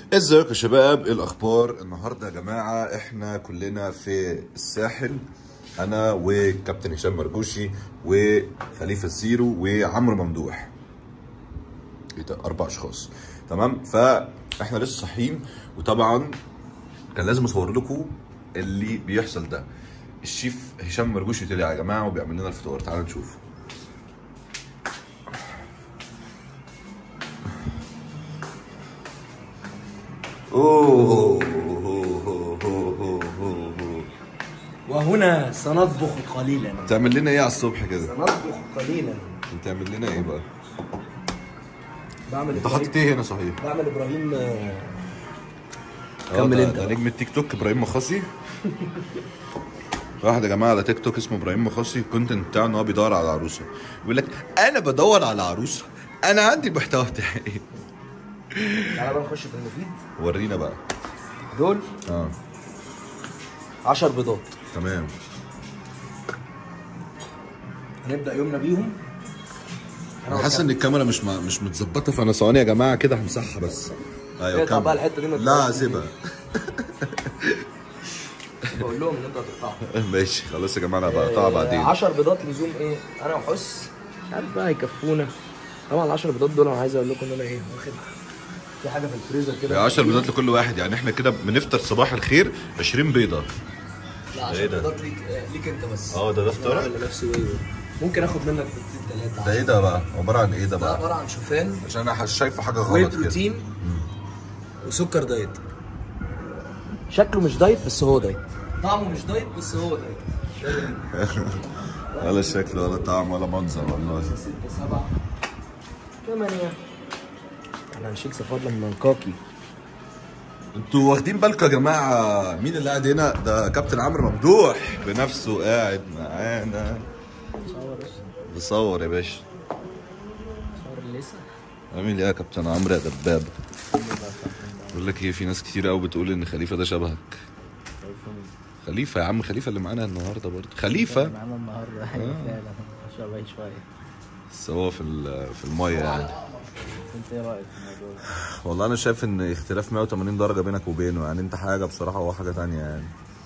ازيكم يا شباب ايه الاخبار النهارده يا جماعه احنا كلنا في الساحل انا وكابتن هشام مرجوشي وخليفه الزيرو وعمرو ممدوح ايه ده اربع اشخاص تمام فاحنا لسه صاحيين وطبعا كان لازم اصور لكم اللي بيحصل ده الشيف هشام مرجوشي طلع يا جماعه وبيعمل لنا الفطار تعالوا نشوف اوه وهنا سنطبخ قليلا تعمل لنا ايه على الصبح كده سنطبخ قليلا تعمل لنا ايه بقى بعمل انت حاطط ايه هنا صحيح بعمل ابراهيم آه، اه كمل ده- انت ده بقى. نجم التيك توك ابراهيم مخاصي واحد يا جماعه على تيك توك اسمه ابراهيم مخاصي الكونتنت بتاعه ان هو بيدور على عروسه بيقول لك انا بدور على عروسه انا عندي المحتوى بتاعي تعالى بقى نخش في المفيد ورينا بقى دول اه 10 بيضات تمام هنبدا يومنا بيهم انا حاسس ان الكاميرا مش م- مش متظبطه فانا ثواني يا جماعه كده همسحها بس ايوه اقطع كمل. بقى الحتة دي ما لا تبقاش سيبها بقول لهم ان انت هتقطعها ماشي خلاص يا جماعه انا بقطعها بعدين 10 بيضات لزوم ايه انا وحس مش عارف بقى هيكفونا طبعا ال 10 بيضات دول انا عايز اقول لكم ان انا ايه واخد في حاجه في الفريزر كده 10 بيضات لكل واحد يعني احنا كده بنفطر صباح الخير 20 بيضه لا 10 ايه ده؟ بيضات ليك آه، ليك انت بس اه ده ده فطارك؟ أنا بعمل لنفسي وايه ممكن اخد منك بيضتين ثلاثه ده ايه ده بقى عباره عن ايه ده ده بقى عباره عن شوفان عشان انا شايفه حاجه واي غلط كده بروتين وسكر دايت شكله مش دايت بس هو دايت طعمه مش دايت بس هو دايت ولا شكل ولا طعم ولا منظر والله ستة سبعة ثمانية احنا هنشيل صفار لما نكاكي انتوا واخدين بالكم يا جماعه مين اللي قاعد هنا ده كابتن عمرو ممدوح بنفسه قاعد معانا بصور يا باشا صور لسه عامل ايه يا كابتن عمرو يا دباب بقول لك ايه في ناس كتير قوي بتقول ان خليفه ده شبهك خليفه يا عم خليفه اللي معانا النهارده برضه خليفه معانا النهارده ايوه فعلا شبهي شويه بس هو في ال- في الميه يعني انت ايه رايك في الموضوع ده؟ والله انا شايف ان اختلاف 180 درجه بينك وبينه يعني انت حاجه بصراحه وهو حاجه تانية يعني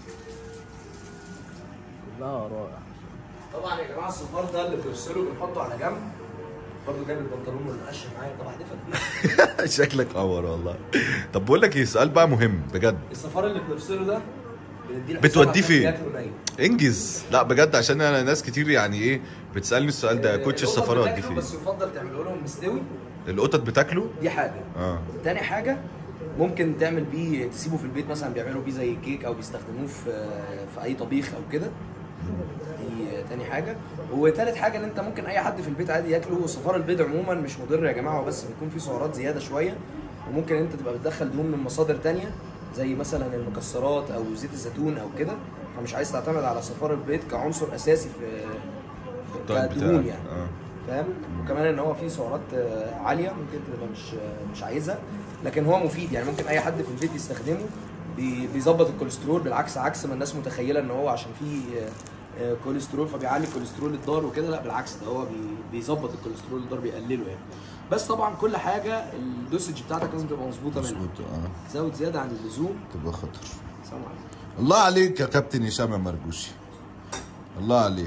كلها رائع طبعا يا جماعه الصفار ده اللي بنفصله بنحطه على جنب برضه جايب البنطلون والمقشه معايا طبعا دي شكلك قمر والله طب بقول لك ايه سؤال بقى مهم بجد الصفار اللي بنفصله ده بنديه بتوديه فين؟ ياكله ني انجز لا بجد عشان انا ناس كتير يعني ايه بتسالني السؤال ده كوتش القطط السفاره ودي بتاكله فين بس يفضل تعمله لهم مستوي القطط بتاكله دي حاجه اه تاني حاجه ممكن تعمل بيه تسيبه في البيت مثلا بيعملوا بيه زي كيك او بيستخدموه في في اي طبيخ او كده دي تاني حاجه وتالت حاجه ان انت ممكن اي حد في البيت عادي ياكله صفار البيض عموما مش مضر يا جماعه هو بس بيكون فيه سعرات زياده شويه وممكن انت تبقى بتدخل دهون من مصادر تانية زي مثلا المكسرات او زيت الزيتون او كده فمش عايز تعتمد على صفار البيض كعنصر اساسي في في الدايت كدهون بتاعك. يعني اه فاهم وكمان ان هو فيه سعرات آه، عاليه ممكن تبقى مش آه، مش عايزها لكن هو مفيد يعني ممكن اي حد في البيت يستخدمه بي- بيظبط الكوليسترول بالعكس عكس ما الناس متخيله ان هو عشان فيه آه، آه، كوليسترول فبيعلي الكوليسترول الضار وكده لا بالعكس ده هو بي- بيظبط الكوليسترول الضار بيقلله يعني بس طبعا كل حاجه الدوسج بتاعتك لازم تبقى مظبوطه منها مظبوط اه تزود زياده عن اللزوم تبقى خطر سلام عليكم الله عليك يا كابتن هشام يا مرجوشي الله عليك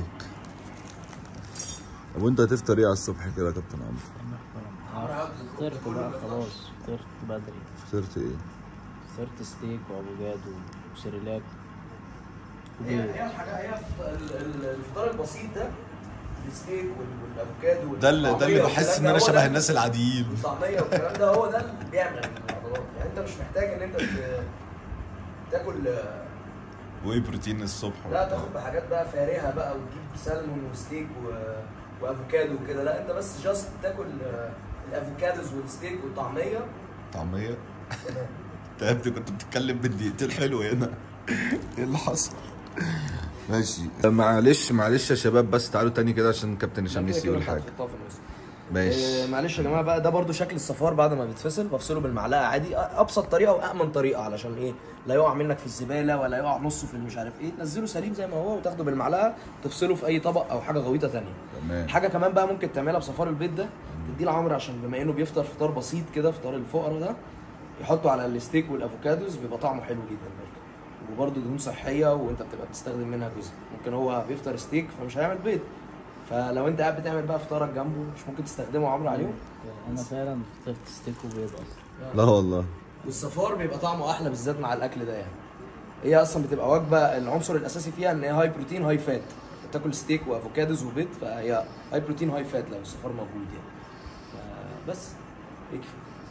طب وانت هتفطر ايه على الصبح كده يا كابتن عمرو فطرت بقى خلاص فطرت بدري فطرت ايه فطرت ستيك وابوجاد وسيريلاك هي هي الحاجه هي ال- ال- الفطار البسيط ده الستيك وال- والافوكادو ده اللي ده اللي والطعمية بحس والكلام ان ده انا هو شبه ده. الناس العاديين الطعميه والكلام ده هو ده اللي بيعمل العضلات يعني انت مش محتاج ان انت ت- تاكل وايه بروتين الصبح لا تاخد بحاجات بقى فارهه بقى وتجيب سلمون وستيك و... وافوكادو وكده لا انت بس جاست تاكل آه، الافوكادوز والستيك والطعميه طعميه تمام انت يا ابني كنت بتتكلم بالدقيقتين حلو هنا ايه اللي حصل ماشي معلش معلش يا شباب بس تعالوا تاني كده عشان كابتن هشام كده نسي كده يقول انت حاجه هتحطها في النص ماشي آه، معلش يا جماعه بقى ده برضو شكل الصفار بعد ما بيتفصل بفصله بالمعلقه عادي أ- ابسط طريقه وامن طريقه علشان ايه لا يقع منك في الزباله ولا يقع نصه في المش عارف ايه تنزله سليم زي ما هو وتاخده بالمعلقه تفصله في اي طبق او حاجه غويطه ثانيه تمام حاجه كمان بقى ممكن تعملها بصفار البيض ده تديه لعمرو عشان بما انه بيفطر فطار بسيط كده فطار الفقراء ده يحطوا على الستيك والافوكادوز بيبقى طعمه حلو جدا برضه وبرضه دهون صحيه وانت بتبقى بتستخدم منها جزء ممكن هو بيفطر ستيك فمش هيعمل بيض فلو انت قاعد بتعمل بقى فطارك جنبه مش ممكن تستخدمه عمرو عليهم انا فعلا فطرت ستيك وبيض اصلا لا والله والصفار بيبقى طعمه احلى بالذات مع الاكل ده يعني هي اصلا بتبقى وجبه العنصر الاساسي فيها ان هي هاي بروتين هاي فات بتاكل ستيك وافوكادوز وبيض فهي هاي بروتين هاي فات لو الصفار موجود يعني بس يكفي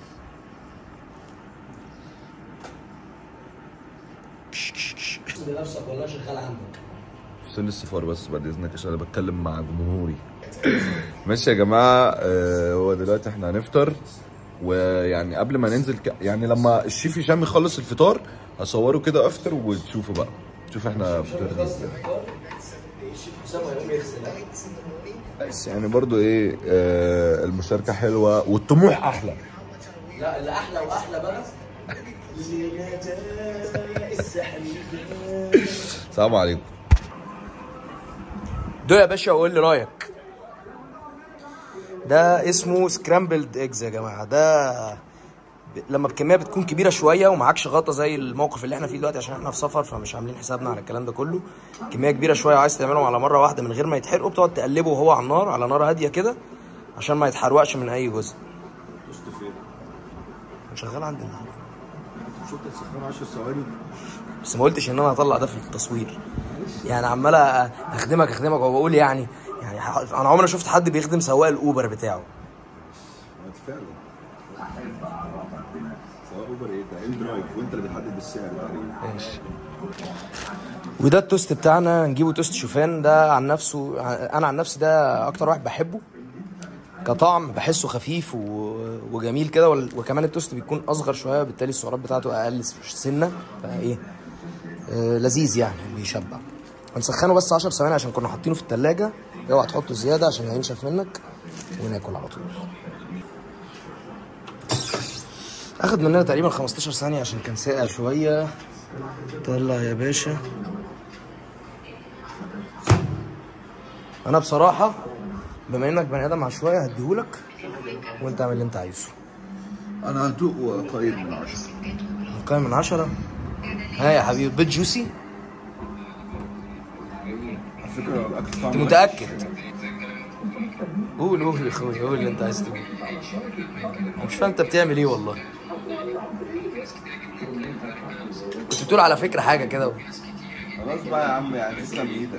لنفسك ولا شغال عندك سن الصفار بس بعد اذنك عشان انا بتكلم مع جمهوري ماشي يا جماعه آه، هو دلوقتي احنا هنفطر ويعني قبل ما ننزل ك... يعني لما الشيف هشام يخلص الفطار هصوره كده افتر وتشوفوا بقى شوف احنا فطرنا ازاي الشيف حسام هيقوم يغسل بس يعني برضو ايه آه المشاركه حلوه والطموح احلى لا اللي احلى واحلى بقى الساحل السلام عليكم دول يا باشا وقول لي رايك ده اسمه سكرامبلد ايجز يا جماعه ده ب- لما بكميه بتكون كبيره شويه ومعكش غطا زي الموقف اللي احنا فيه دلوقتي عشان احنا في سفر فمش عاملين حسابنا على الكلام ده كله كميه كبيره شويه وعايز تعملهم على مره واحده من غير ما يتحرقوا بتقعد تقلبه وهو على النار على نار هاديه كده عشان ما يتحرقش من اي جزء شغال عندنا شفت السخان 10 ثواني بس ما قلتش ان انا هطلع ده في التصوير يعني عمال اخدمك اخدمك وبقول يعني يعني ح- انا عمري ما شفت حد بيخدم سواق الاوبر بتاعه فعلا سواء اوبر ايه ده ان درايف وانت اللي بتحدد السعر تقريبا ماشي وده التوست بتاعنا نجيبه توست شوفان ده عن نفسه انا عن نفسي ده اكتر واحد بحبه كطعم بحسه خفيف و... وجميل كده وال- وكمان التوست بيكون اصغر شويه بالتالي السعرات بتاعته اقل سنه فايه آه لذيذ يعني بيشبع هنسخنه بس 10 ثواني عشان كنا حاطينه في التلاجة اوعى تحطه زياده عشان هينشف منك وناكل على طول اخد مننا تقريبا 15 ثانيه عشان كان ساقع شويه طلع يا باشا انا بصراحه بما انك بني ادم عشوائي هديهولك وانت اعمل اللي انت عايزه انا هدوق وقيم من 10 مقيم من عشرة ها يا حبيبي بيت جوسي على فكره الاكل انت طعمه متاكد قول قول يا اخويا قول اللي انت عايز تقوله أنا مش فاهم انت بتعمل ايه والله كنت بتقول على فكره حاجه كده خلاص بقى يا عم يعني تسلم ايدك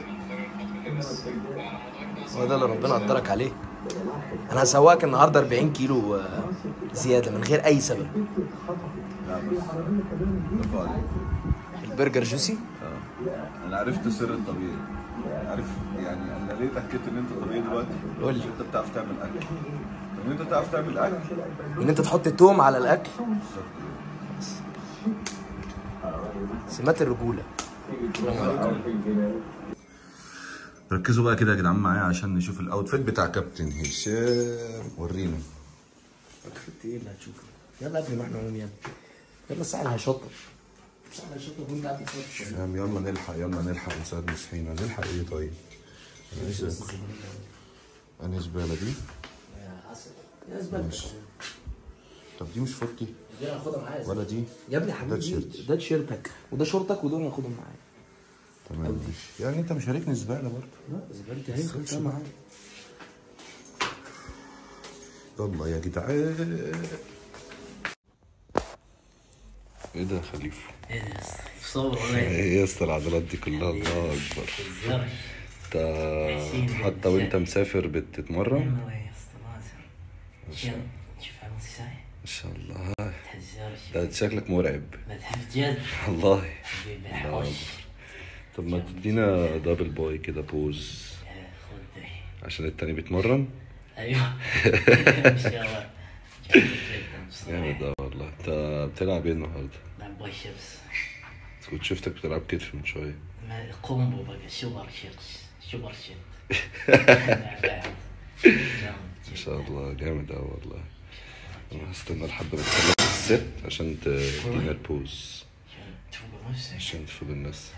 هو ده اللي ربنا قدرك عليه انا هسواك النهارده 40 كيلو آه، زياده من غير اي سبب لا بس برافو عليك البرجر جوسي اه انا عرفت سر الطبيعي عارف يعني انا ليه اتاكدت ان انت طبيعي دلوقتي قول لي. عشان انت بتعرف تعمل اكل طب انت بتعرف تعمل اكل ان انت تحط توم على الاكل سمات الرجوله ركزوا بقى كده يا جدعان معايا عشان نشوف الاوتفيت بتاع كابتن هشام ورينا خدت ايه اللي هتشوفه يلا يا ابني ما احنا نقوم يلا يلا الساعه هيشطب الساعه هيشطب وانت قاعد بتفرج يا عم يلا نلحق يلا نلحق ونساعد مسحينا نلحق ايه طيب؟ أنا عايز آكل. انهي زباله دي؟ يا زباله طب دي مش فوتي دي انا هاخدها معايا ولا دي؟ يا ابني ده حبيبي تيشيرت. ده تيشيرتك وده شورتك ودول هاخدهم معايا تمام ماشي يعني انت مشاركني زباله برضه لا زبالتي اهي خدتها معايا يلا يا جدعان ايه ده يا خليفه؟ صور ايه يا اسطى العضلات دي كلها الله اكبر انت حتى وانت مسافر بتتمرن شوف عملت ساي ما شاء الله تهزر ده شكلك مرعب ما تحب جد والله حبيبي الله حوش أكبر. طب ما تدينا دبل بوي كده بوز خذ ذي عشان التاني بيتمرن ايوه ان شاء الله جدا جامد بصراحه ده والله انت بتلعب ايه النهارده؟ لعب باي شيبس كنت شفتك بتلعب كتف من شويه ما قومبو بقى سوبر شيبس سوبر شيت ما شاء الله جامد اوي والله انا هستنى لحد ما تخلص الست عشان تدينا البوز تفوق نفسك عشان تفوق الناس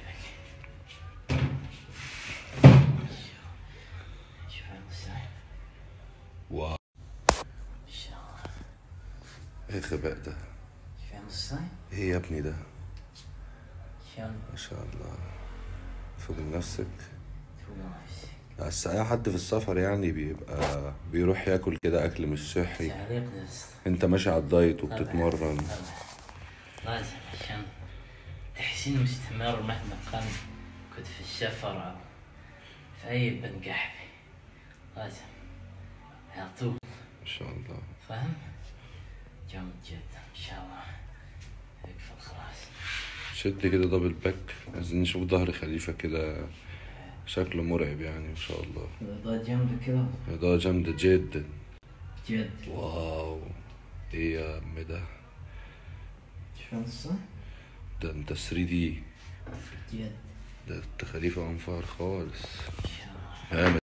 شوف عملت ساي واو ان شاء الله ايه الغباء ده الصين ايه يا ابني ده شلون ما شاء الله فوق نفسك تفوق نفسك بس اي حد في السفر يعني بيبقى بيروح ياكل كده اكل مش صحي تعليق بس انت ماشي على الدايت وبتتمرن طبعا لازم عشان تحسين مستمر مهما كان كنت في السفر أو في أي بنقحبي لازم على طول ما شاء الله فاهم؟ جامد جدا إن شاء الله يكفى خلاص شد كده دبل باك عايزين نشوف ظهر خليفة كده شكله مرعب يعني ما شاء الله الإضاءة جامدة كذا ده جامدة جدا جد واو ايه يا عم ده شلون الصح؟ ده انت 3 دي جد ده انت خليفة انفار خالص إن شاء الله جامد